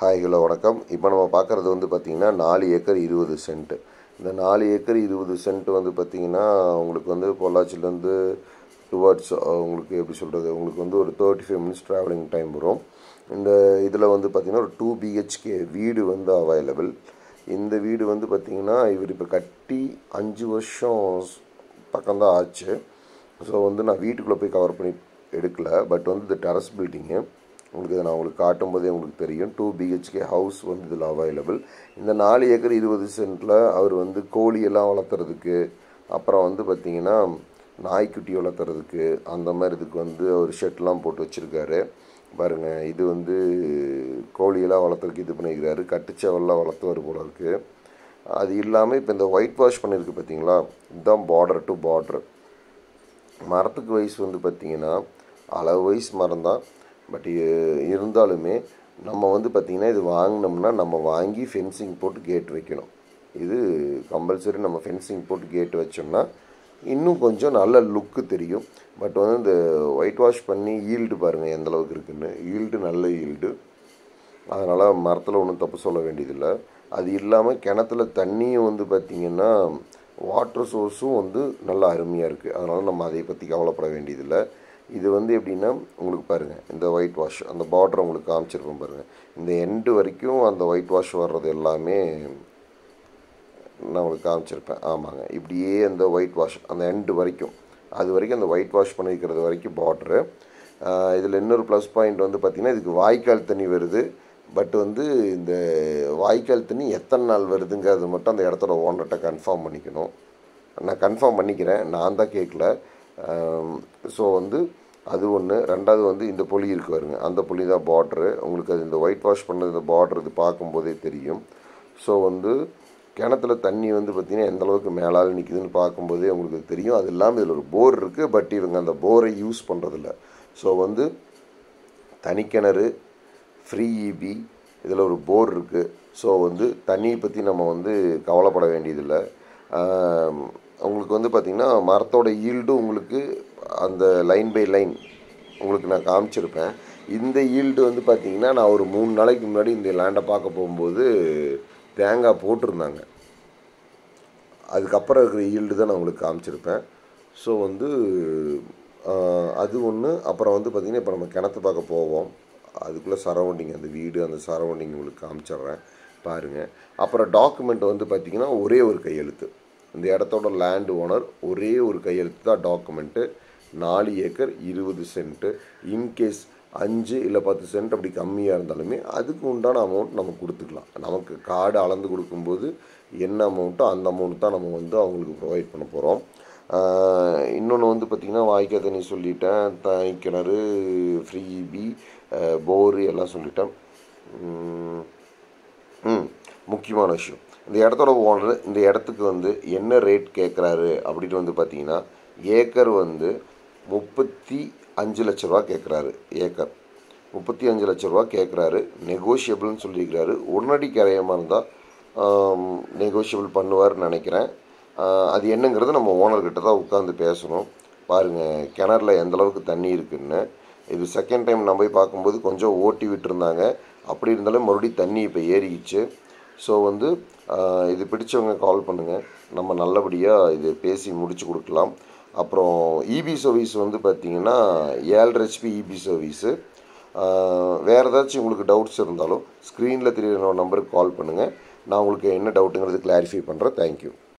hi hello வணக்கம் இப்போ நம்ம பார்க்குறது வந்து பார்த்திங்கன்னா நாலு ஏக்கர் இருபது சென்ட் இந்த நாலு ஏக்கர் இருபது சென்ட் வந்து பார்த்திங்கன்னா உங்களுக்கு வந்து பொள்ளாச்சிலேருந்து டுவர்ட்ஸ் உங்களுக்கு எப்படி சொல்கிறது உங்களுக்கு வந்து ஒரு thirty five minutes travelling time வரும் இந்த இதில் வந்து பார்த்திங்கன்னா ஒரு டூ பிஹெச்கே வீடு வந்து அவைலபிள் இந்த வீடு வந்து பார்த்திங்கன்னா இவர் இப்போ கட்டி அஞ்சு வருஷம் பக்கம்தான் ஆச்சு ஸோ வந்து நான் வீட்டுக்குள்ளே போய் கவர் பண்ணி எடுக்கல பட் வந்து இது டெரஸ் பில்டிங்கு உங்களுக்கு இதை நான் உங்களுக்கு காட்டும்போதே உங்களுக்கு தெரியும் டூ பிஹெச்கே ஹவுஸ் வந்து இதில் அவைலபிள் இந்த நாலு ஏக்கர் இருபது சென்ட்டில் அவர் வந்து கோழியெல்லாம் வளர்த்துறதுக்கு அப்புறம் வந்து பார்த்திங்கன்னா நாய்க்குட்டி வளர்த்துறதுக்கு அந்த மாதிரி இதுக்கு வந்து அவர் ஷெட்லாம் போட்டு வச்சுருக்காரு பாருங்கள் இது வந்து கோழியெல்லாம் வளர்த்துறதுக்கு இது பண்ணியிருக்காரு கட்டுச்சவெல்லாம் வளர்த்துவார் போல இருக்குது அது இல்லாமல் இப்போ இந்த ஒயிட் வாஷ் பண்ணியிருக்கு பார்த்தீங்களா இதுதான் பார்டர் டு பார்டர் மரத்துக்கு வயசு வந்து பார்த்திங்கன்னா அளவு வயசு மரம் தான் பட் இருந்தாலுமே நம்ம வந்து பார்த்திங்கன்னா இது வாங்கினோம்னா நம்ம வாங்கி ஃபென்சிங் போட்டு கேட் வைக்கணும் இது கம்பல்சரி நம்ம ஃபென்சிங் போட்டு கேட் வச்சோம்னா இன்னும் கொஞ்சம் நல்ல லுக்கு தெரியும் பட் வந்து இந்த ஒயிட் வாஷ் பண்ணி ஈல்டு பாருங்கள் எந்த அளவுக்கு இருக்குன்னு ஈல்டு நல்ல ஈல்டு அதனால் மரத்தில் ஒன்றும் தப்பு சொல்ல வேண்டியதில்லை அது இல்லாமல் கிணத்துல தண்ணியும் வந்து பார்த்திங்கன்னா வாட்டர் சோர்ஸும் வந்து நல்லா அருமையாக இருக்குது அதனால் நம்ம அதை பற்றி கவலைப்பட வேண்டியதில்லை இது வந்து எப்படின்னா உங்களுக்கு பாருங்கள் இந்த ஒயிட் வாஷ் அந்த பார்டர் உங்களுக்கு காமிச்சிருப்போம் பாருங்கள் இந்த எண்டு வரைக்கும் அந்த ஒயிட் வாஷ் வர்றது எல்லாமே நான் உங்களுக்கு காமிச்சிருப்பேன் ஆமாங்க இப்படியே அந்த ஒயிட் வாஷ் அந்த எண்டு வரைக்கும் அது வரைக்கும் அந்த ஒயிட் வாஷ் பண்ணிக்கிறது வரைக்கும் பார்ட்ரு இதில் இன்னொரு ப்ளஸ் பாயிண்ட் வந்து பார்த்திங்கன்னா இதுக்கு வாய்க்கால் தண்ணி வருது பட் வந்து இந்த வாய்க்கால் தண்ணி எத்தனை நாள் வருதுங்கிறது மட்டும் அந்த இடத்தோட ஓனர்கிட்ட கன்ஃபார்ம் பண்ணிக்கணும் நான் கன்ஃபார்ம் பண்ணிக்கிறேன் நான் தான் கேட்கல ஸோ வந்து அது ஒன்று ரெண்டாவது வந்து இந்த புளி இருக்கு வருங்க அந்த புளி தான் பார்ட்ரு உங்களுக்கு அது இந்த ஒயிட் வாஷ் பண்ணது இந்த பார்ட்ரு இது பார்க்கும்போதே தெரியும் ஸோ வந்து கிணத்துல தண்ணி வந்து பார்த்திங்கன்னா எந்த அளவுக்கு மேலால் நிற்குதுன்னு பார்க்கும்போதே உங்களுக்கு தெரியும் அது இல்லாமல் இதில் ஒரு போர் இருக்குது பட் இவங்க அந்த போரை யூஸ் பண்ணுறதில்ல ஸோ வந்து தனிக்கிணறு ஃப்ரீ இபி இதில் ஒரு போர் இருக்குது ஸோ வந்து தண்ணியை பற்றி நம்ம வந்து கவலைப்பட வேண்டியதில்லை உங்களுக்கு வந்து பார்த்திங்கன்னா மரத்தோட ஈல்டும் உங்களுக்கு அந்த லைன் பை லைன் உங்களுக்கு நான் காமிச்சிருப்பேன் இந்த ஈல்டு வந்து பார்த்திங்கன்னா நான் ஒரு மூணு நாளைக்கு முன்னாடி இந்த லேண்டை பார்க்க போகும்போது தேங்காய் போட்டிருந்தாங்க அதுக்கப்புறம் இருக்கிற ஈல்டு தான் நான் உங்களுக்கு காமிச்சிருப்பேன் ஸோ வந்து அது ஒன்று அப்புறம் வந்து பார்த்திங்கன்னா இப்போ நம்ம கிணத்து பார்க்க போவோம் அதுக்குள்ளே சரௌண்டிங் அந்த வீடு அந்த சரௌண்டிங் உங்களுக்கு காமிச்சிட்றேன் பாருங்கள் அப்புறம் டாக்குமெண்ட் வந்து பார்த்திங்கன்னா ஒரே ஒரு கையெழுத்து இந்த இடத்தோட லேண்ட் ஓனர் ஒரே ஒரு கையெழுத்து தான் டாக்குமெண்ட்டு நாலு ஏக்கர் இருபது சென்ட்டு இன்கேஸ் அஞ்சு இல்லை பத்து சென்ட் அப்படி கம்மியாக இருந்தாலுமே அதுக்கு உண்டான அமௌண்ட் நம்ம கொடுத்துக்கலாம் நமக்கு கார்டு அளந்து கொடுக்கும்போது என்ன அமௌண்ட்டோ அந்த அமௌண்ட் தான் நம்ம வந்து அவங்களுக்கு ப்ரொவைட் பண்ண போகிறோம் இன்னொன்று வந்து பார்த்திங்கன்னா வாய்க்கால் தண்ணி சொல்லிட்டேன் தனி கிணறு ஃப்ரீ பி போரு எல்லாம் சொல்லிட்டேன் ம் முக்கியமான விஷயம் இந்த இடத்தோட ஓனர் இந்த இடத்துக்கு வந்து என்ன ரேட் கேட்குறாரு அப்படின்னு வந்து பார்த்தீங்கன்னா ஏக்கர் வந்து முப்பத்தி அஞ்சு லட்ச ரூபா கேட்குறாரு ஏக்கர் முப்பத்தி அஞ்சு லட்ச ரூபா கேட்குறாரு நெகோஷியபிள்னு சொல்லியிருக்கிறாரு உடனடி கரையமாக இருந்தால் நெகோஷியபிள் பண்ணுவார்னு நினைக்கிறேன் அது என்னங்கிறது நம்ம ஓனர்கிட்ட தான் உட்காந்து பேசணும் பாருங்கள் கிணறுல எந்த அளவுக்கு தண்ணி இருக்குன்னு இது செகண்ட் டைம் நம்ம போய் பார்க்கும்போது கொஞ்சம் ஓட்டி விட்டுருந்தாங்க அப்படி இருந்தாலும் மறுபடியும் தண்ணி இப்போ ஏறிக்கிச்சு ஸோ வந்து இது பிடிச்சவங்க கால் பண்ணுங்கள் நம்ம நல்லபடியாக இது பேசி முடிச்சு கொடுக்கலாம் அப்புறம் இபி சர்வீஸ் வந்து பார்த்திங்கன்னா ஏழரை ஹெச்பி இபி சர்வீஸு வேறு ஏதாச்சும் உங்களுக்கு டவுட்ஸ் இருந்தாலும் ஸ்க்ரீனில் தெரியுற நம்பருக்கு கால் பண்ணுங்கள் நான் உங்களுக்கு என்ன டவுட்டுங்கிறது கிளாரிஃபை பண்ணுறேன் தேங்க்யூ